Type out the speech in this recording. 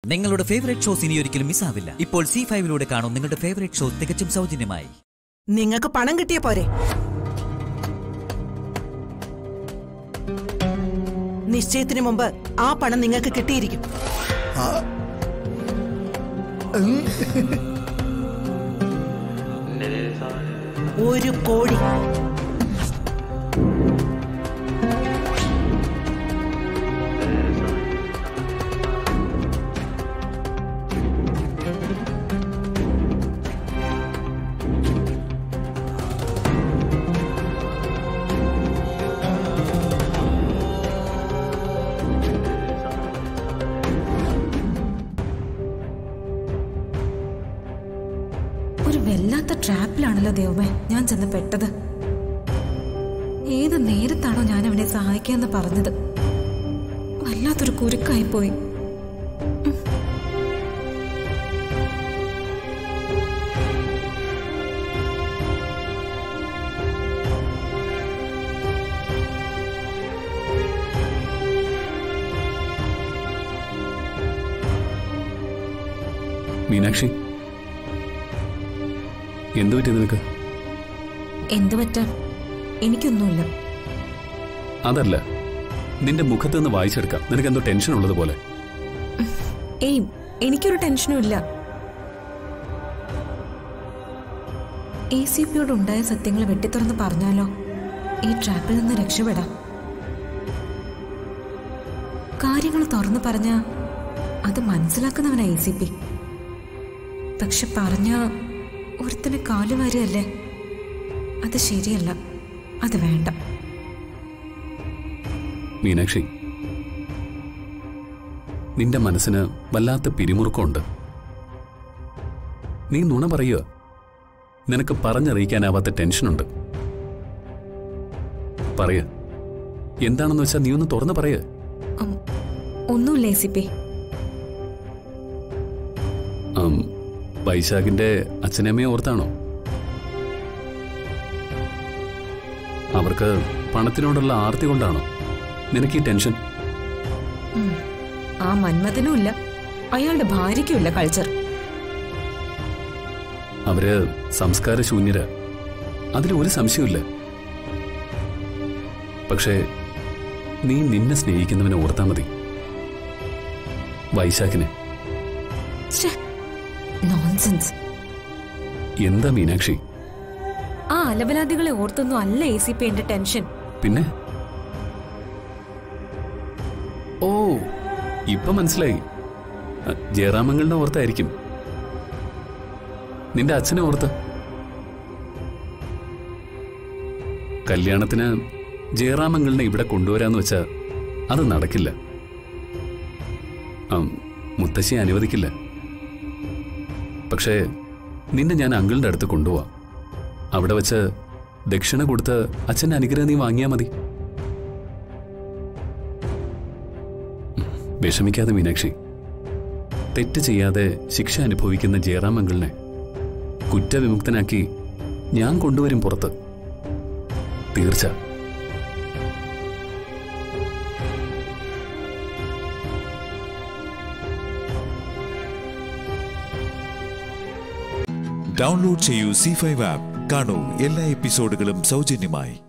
നിങ്ങളുടെ favourite shows ഇനി ഒരിക്കലും മിസ്സാവില്ല ഇപ്പോൾ സി ഫൈവിലൂടെ കാണും നിങ്ങളുടെ ഫേവറേറ്റ് ഷോ തികച്ചും സൗജന്യമായി നിങ്ങൾക്ക് പണം കിട്ടിയ പോരെ നിശ്ചയത്തിന് മുമ്പ് ആ പണം നിങ്ങൾക്ക് കിട്ടിയിരിക്കും ഒരു കോടി ഒരു വല്ലാത്ത ട്രാപ്പിലാണല്ലോ ദൈവമേ ഞാൻ ചെന്ന് പെട്ടത് ഏത് നേരത്താണോ ഞാൻ അവനെ സഹായിക്കാന്ന് പറഞ്ഞത് വല്ലാത്തൊരു കുരുക്കായിപ്പോയി മീനാക്ഷി എന്തു പറ്റി നിനക്ക് എന്തു പറ്റാൻ എനിക്കൊന്നുമില്ല അതല്ല നിന്റെ മുഖത്ത് നിന്ന് വായിച്ചെടുക്കാം നിനക്ക് എന്തോ ടെൻഷൻ ഉള്ളതുപോലെ ഏയ് എനിക്കൊരു ടെൻഷനും ഇല്ല എ സി പിയോട് ഉണ്ടായ സത്യങ്ങൾ വെട്ടിത്തുറന്ന് പറഞ്ഞാലോ ഈ ട്രാപ്പിൽ നിന്ന് രക്ഷപ്പെടാം കാര്യങ്ങൾ തുറന്നു പറഞ്ഞ അത് മനസ്സിലാക്കുന്നവനാ എ സി പി പക്ഷെ പറഞ്ഞ ഒരുത്തനെ കാലുവാരുകയല്ലേ അത് ശരിയല്ല അത് വേണ്ട മീനാക്ഷി നിന്റെ മനസ്സിന് വല്ലാത്ത പിരിമുറുക്കമുണ്ട് നീ നുണ പറയുക നിനക്ക് പറഞ്ഞറിയിക്കാനാവാത്ത ടെൻഷനുണ്ട് പറയ എന്താണെന്ന് വെച്ചാൽ നീ ഒന്ന് തുറന്ന് പറയ ഉം, ഒന്നുമില്ല എ സി പി വൈശാഖിന്റെ അച്ഛനമ്മയെ ഓർത്താണോ അവർക്ക് പണത്തിനോടുള്ള ആർത്തി കൊണ്ടാണോ നിനക്ക് ഈ ടെൻഷൻ ആ മന്മഥനും ഇല്ല അയാളുടെ ഭാര്യയ്ക്കും ഇല്ല കൾച്ചർ അവര് സംസ്കാരശൂന്യര അതിൽ ഒരു സംശയമില്ല പക്ഷേ നീ നിന്നെ സ്നേഹിക്കുന്നവനെ ഓർത്താ മതി വൈശാഖിനെ നോൺസെൻസ് എന്താ മീനാക്ഷി ആ അലവലാദികളെ ഓർത്തൊന്നും അല്ല എ സി പി എന്റെ ടെൻഷൻ പിന്നെ ഓ ഇപ്പൊ മനസ്സിലായി അ, ജയറാമങ്ങളുടെ ഓർത്തായിരിക്കും നിന്റെ അച്ഛനെ ഓർത്ത് കല്യാണത്തിന് ജയറാമങ്ങളിനെ ഇവിടെ കൊണ്ടുവരാന്ന് വെച്ചാ അത് നടക്കില്ല ആം, മുത്തശ്ശി അനുവദിക്കില്ല പക്ഷേ നിന്നെ ഞാൻ അങ്കിളിന്റെ അടുത്ത് കൊണ്ടുപോവാം അവിടെ വെച്ച് ദക്ഷിണ കൊടുത്ത് അച്ഛൻ്റെ അനുഗ്രഹം നീ വാങ്ങിയാ മതി ഉം, വിഷമിക്കാതെ മീനാക്ഷി തെറ്റ് ചെയ്യാതെ ശിക്ഷ അനുഭവിക്കുന്ന ജയറാം അങ്കിളിനെ കുറ്റവിമുക്തനാക്കി ഞാൻ കൊണ്ടുവരും പുറത്ത് തീർച്ച ഡൗൺലോഡ് ചെയ്യൂ സി ഫൈവ് ആപ്പ് കാണൂ എല്ലാ എപ്പിസോഡുകളും സൗജന്യമായി